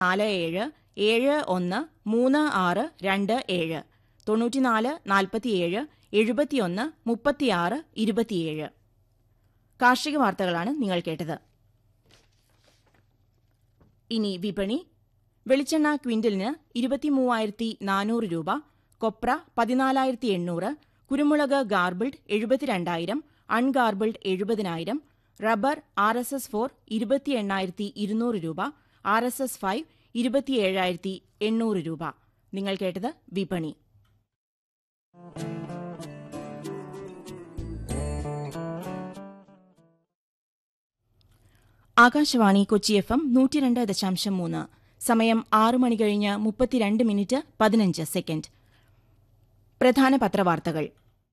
നാല് ഏഴ് ഏഴ് ഒന്ന് മൂന്ന് ആറ് രണ്ട് ഏഴ് തൊണ്ണൂറ്റിനാല് നാൽപ്പത്തിയേഴ് എഴുപത്തിയൊന്ന് മുപ്പത്തിയാറ് ഇരുപത്തിയേഴ് കാർഷിക വാർത്തകളാണ് നിങ്ങൾ കേട്ടത് ഇനി വിപണി വെളിച്ചെണ്ണ ക്വിന്റലിന് ഇരുപത്തിമൂവായിരത്തി നാനൂറ് രൂപ കൊപ്ര പതിനാലായിരത്തി എണ്ണൂറ് കുരുമുളക് ഗാർബിൾഡ് എഴുപത്തിരണ്ടായിരം അൺഗാർബിൾഡ് എഴുപതിനായിരം rubber R S S four ഇരുപത്തി എണ്ണായിരത്തി ഇരുന്നൂറ് രൂപ ആർ എസ് എസ് ഫൈവ് ഇരുപത്തിയേഴായിരത്തി എണ്ണൂറ് രൂപ നിങ്ങൾ കേട്ടത് വിപണി ആകാശവാണി കൊച്ചി എഫ് എം നൂറ്റിരണ്ട് ദശാംശം മൂന്ന് സമയം ആറ് മണി കഴിഞ്ഞ് മുപ്പത്തിരണ്ട് മിനിറ്റ് പതിനഞ്ച് സെക്കൻഡ് പ്രധാന പത്രവാർത്തകൾ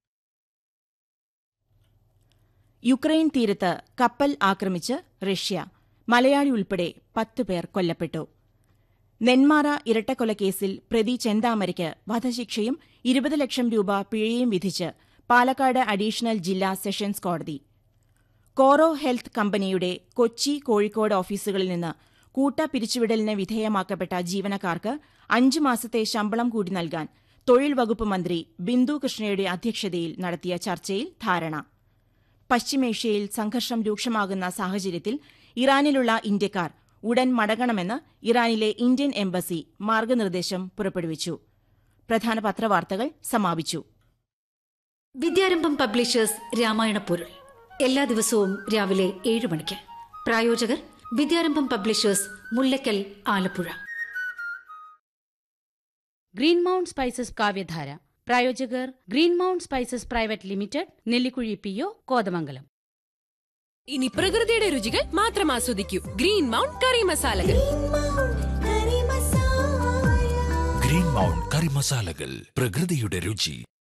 യുക്രൈൻ തീരത്ത് കപ്പൽ ആക്രമിച്ച് റഷ്യ മലയാളി ഉൾപ്പെടെ പത്ത് പേർ കൊല്ലപ്പെട്ടു നെന്മാറ ഇരട്ടക്കൊലക്കേസിൽ പ്രതി ചെന്താമരയ്ക്ക് വധശിക്ഷയും ഇരുപത് ലക്ഷം രൂപ പിഴയും വിധിച്ച് പാലക്കാട് അഡീഷണൽ ജില്ലാ സെഷൻസ് കോടതി കോറോ ഹെൽത്ത് കമ്പനിയുടെ കൊച്ചി കോഴിക്കോട് ഓഫീസുകളിൽ നിന്ന് കൂട്ട പിരിച്ചുവിടലിന് വിധേയമാക്കപ്പെട്ട ജീവനക്കാർക്ക് അഞ്ചു മാസത്തെ ശമ്പളം കൂടി നൽകാൻ തൊഴിൽ വകുപ്പ് മന്ത്രി ബിന്ദു കൃഷ്ണയുടെ അധ്യക്ഷതയിൽ നടത്തിയ ചർച്ചയിൽ ധാരണ പശ്ചിമേഷ്യയിൽ സംഘർഷം രൂക്ഷമാകുന്ന സാഹചര്യത്തിൽ ഇറാനിലുള്ള ഇന്ത്യക്കാർ ഉടൻ മടങ്ങണമെന്ന് ഇറാനിലെ ഇന്ത്യൻ എംബസി മാർഗനിർദ്ദേശം പുറപ്പെടുവിച്ചു പ്രധാന പത്രവാർത്തകൾ സമാപിച്ചു വിദ്യാരംഭം പബ്ലിഷേഴ്സ് രാമായണ പൊരുൾ എല്ലാ ദിവസവും രാവിലെ ഏഴ് മണിക്ക് പ്രായോജകർ Vidyarambham publishers Mullakkal Alappuzha green mount spices Kavyadhara പ്രായോജകർ green mount spices private limited Nellikuzhi P O Kothamangalam ഇനി പ്രകൃതിയുടെ രുചികൾ മാത്രം ആസ്വദിക്കൂ ഗ്രീൻ മൗണ്ട് കറി മസാലകൾ ഗ്രീൻ മൗണ്ട് കറി മസാലകൾ പ്രകൃതിയുടെ രുചി